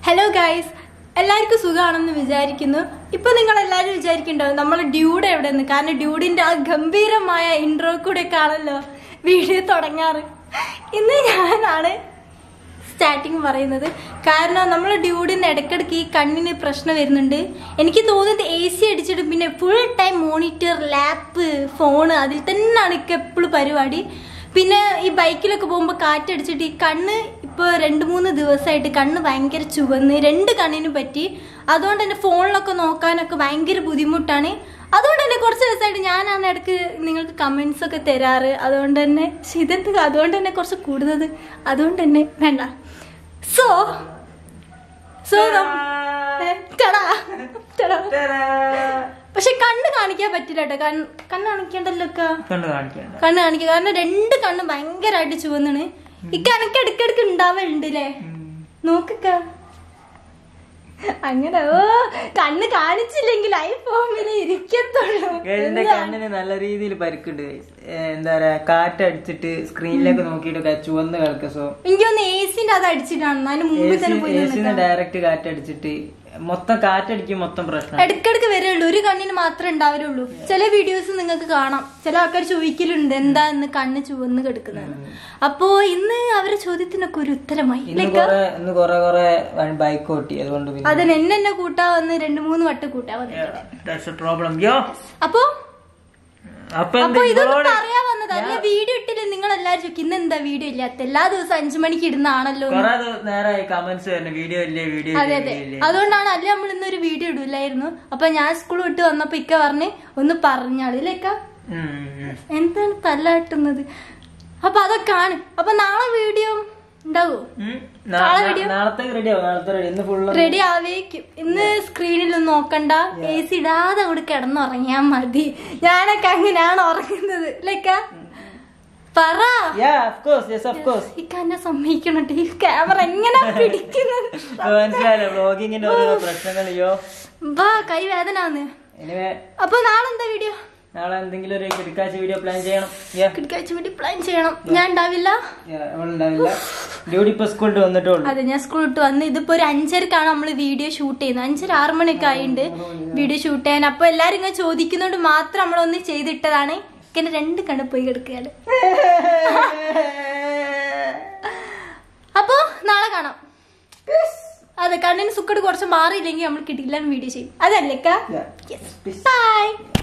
Hello guys എല്ലാവർക്കും സുഖമാണെന്ന് വിചാരിക്കുന്നു ഇപ്പൊ നിങ്ങൾ എല്ലാവരും വിചാരിക്കുന്നുണ്ടാവും നമ്മളെ ഡ്യൂഡ് എവിടെ നിന്ന് കാരണം ഡ്യൂഡിന്റെ ആ ഗംഭീരമായ ഇൻട്രോ കൂടെ ഒക്കെ ആണല്ലോ വീഡിയോ തുടങ്ങാറ് ഇന്ന് ഞാനാണ് സ്റ്റാർട്ടിങ് പറയുന്നത് കാരണം നമ്മൾ ഡ്യൂഡിന് ഇടയ്ക്കിടയ്ക്ക് ഈ കണ്ണിന് പ്രശ്നം വരുന്നുണ്ട് എനിക്ക് തോന്നുന്നത് എ സി അടിച്ചിട്ട് പിന്നെ full time monitor lap phone അതിൽ തന്നെയാണ് എനിക്ക് എപ്പോഴും പരിപാടി പിന്നെ ഈ ബൈക്കിലൊക്കെ പോകുമ്പോൾ കാറ്റടിച്ചിട്ട് ഈ കണ്ണ് ഇപ്പോൾ രണ്ട് മൂന്ന് ദിവസമായിട്ട് കണ്ണ് ഭയങ്കര ചുവന്ന് രണ്ട് കണ്ണിന് പറ്റി അതുകൊണ്ട് തന്നെ ഫോണിലൊക്കെ നോക്കാനൊക്കെ ഭയങ്കര ബുദ്ധിമുട്ടാണ് അതുകൊണ്ട് തന്നെ കുറച്ച് ദിവസമായിട്ട് ഞാനാണ് ഇടയ്ക്ക് നിങ്ങൾക്ക് കമൻസ് ഒക്കെ തരാറ് അതുകൊണ്ട് തന്നെ പക്ഷെ ഇതെന്ത് അതുകൊണ്ട് തന്നെ കുറച്ച് കൂടുതൽ അതുകൊണ്ട് തന്നെ വേണ്ട സോ സോ പക്ഷെ കണ്ണ് കാണിക്കാൻ പറ്റില്ല കേട്ടോ കണ്ണ് കണ്ണ് കാണിക്കണ്ടല്ലോ ഒക്കെ കണ്ട് കാണിക്കണ്ട കണ്ണ് കാണിക്കുക കാരണം രണ്ട് കണ്ണ് ഭയങ്കരമായിട്ട് ചുവന്നാണ് ഈ കണക്ക് ഇടയ്ക്കിടയ്ക്ക് ഉണ്ടാവലുണ്ട് അല്ലേ നോക്ക അങ്ങനെ ഓ കണ്ണ് കാണിച്ചില്ലെങ്കിൽ ഐ ഫോമിൽ ഇരിക്കത്തുള്ളൂ എന്റെ കണ്ണിന് നല്ല രീതിയിൽ പരിക്കുണ്ട് guys. ഏ, എന്താ പറയാ കാറ്റടിച്ചിട്ട് സ്ക്രീനിലേക്ക് നോക്കിയിട്ട് ചുവന്ന് കിടക്കുക സോ എനിക്കൊന്ന് എ സിന്റെ അത് അടിച്ചിട്ടാണ് അതിന് മുമ്പ് തന്നെ പോയി എസിന് ഡയറക്റ്റ് കാറ്റടിച്ചിട്ട് മൊത്തം കാറ്റടിക്കും മൊത്തം പ്രശ്നം ഇടയ്ക്കിടയ്ക്ക് വരെയുള്ളൂ ഒരു കണ്ണിന് മാത്രമേ ഉണ്ടാവരുള്ളൂ ചില വീഡിയോസ് നിങ്ങൾക്ക് കാണാം ചില ആൾക്കാർ ചോദിക്കലുണ്ട് എന്താ ഇന്ന് കണ്ണ് ചുവന്ന് കിടക്കുന്നത് അപ്പോ ഇന്ന് അവരുടെ ചോദ്യത്തിനൊക്കെ ഒരു ഉത്തരമായി ഇന്ന് കൊറേ ഇന്ന് കൊറേ കൊറേ ബൈക്ക് ഓട്ടി അതുകൊണ്ട് പിന്നെ അതിന് എന്നെ എന്നെ കൂട്ടാ വന്ന് രണ്ടു മൂന്ന് വട്ടം കൂട്ടാ വന്നിട്ടുണ്ട് പ്രോബ്ലം യോ അപ്പൊ അപ്പൊ എന്ത് അപ്പൊ ഇതൊന്നും ഇവളോട് പറയാൻ വന്നത് അല്ലെ വീഡിയോ ഇട്ടില്ല നിങ്ങൾ എല്ലാരും ചോദിക്കും ഇന്ന് എന്താ വീഡിയോ ഇല്ലാത്ത എല്ലാ ദിവസവും അഞ്ചു മണിക്ക് ഇടുന്നാണല്ലോ കൊറേ ദിവ- നേരമായി കമന്റ്സ് വരുന്നു വീഡിയോ ഇല്ലേ വീഡിയോ അതെ ഇല്ലേ അതെ ഇല്ലേ അതുകൊണ്ടാണ് അല്ലേ നമ്മൾ ഇന്നൊരു വീഡിയോ ഇടില്ലായിരുന്നു അപ്പൊ ഞാൻ സ്കൂൾ വിട്ട് വന്നപ്പോ ഇക്ക പറഞ്ഞ് ഒന്ന് പറഞ്ഞാളില്ലേക്ക ഉം, ഉം, ഉം. എന്താണ് തല്ലാട്ടുന്നത് അപ്പൊ അതൊക്കെയാണ് അപ്പൊ നാളെ വീഡിയോ ഉണ്ടാവോ ഉം. നാ- നാ- നാളത്തെ റെഡി ആവും നാളത്തെ റെഡി ഇന്ന് ഫുള്ള് റെഡി ആവേക്കും ഇന്ന് സ്ക്രീനിലൊന്നും നോക്കണ്ട എ സി ഇടാതെ അവിടെ കിടന്നുറങ്ങിയാ മതി ഞാനൊക്കെ അങ്ങനെയാണ് ഉറങ്ങുന്നത് ലക്ക പറ യാ of course yes of course ഇക്ക എന്നെ സമ്മതിക്കണട്ടെ ഈ ക്യാമറ എങ്ങനെ പിടിക്കുന്നത് മനസ്സിലായല്ലോ വ്ളോഗിങ്ങിന്റെ ഓരോ പ്രശ്നങ്ങളിയോ വാ കൈ വേദനാന്ന് എനിവേ അപ്പൊ നാളെ എന്താ വീഡിയോ നാളെ എന്തെങ്കിലും ഒരു കിടക്കാച്ച വീഡിയോ പ്ലാൻ ചെയ്യണം യാ കിടക്കാഴ്ച വേണ്ടി പ്ലാൻ ചെയ്യണം ഞാൻ ഉണ്ടാവില്ല യാ, അവളുണ്ടാവില്ല ഡ്യൂട്ടി ഇപ്പൊ സ്കൂളിൽ വന്നിട്ടേ ഉള്ളൂ അതെ ഞാൻ സ്കൂൾ വിട്ട് വന്ന് ഇതിപ്പോ ഒരു അഞ്ചരക്കാണ് നമ്മൾ വീഡിയോ ഷൂട്ട് ചെയ്യുന്നത് അഞ്ചര ആറ് മണിയൊക്കെ ആയിട്ടുണ്ട് വീഡിയോ ഷൂട്ട് ചെയ്യാൻ അപ്പൊ എല്ലാരും ഇങ്ങനെ ചോദിക്കുന്നോണ്ട് മാത്രം നമ്മളൊന്ന് ചെയ്തിട്ടതാണ് ഇങ്ങനെ രണ്ട് കണ്ണ് പോയി കിടക്കുകയാണ് അപ്പൊ നാളെ കാണാം അതെ കണ്ണിന് സുക്കട് കുറച്ച് മാറിയില്ലെങ്കിൽ നമ്മൾ കിട്ടില്ല വീഡിയോ ചെയ്യും അതല്ലേ Yeah. ബൈ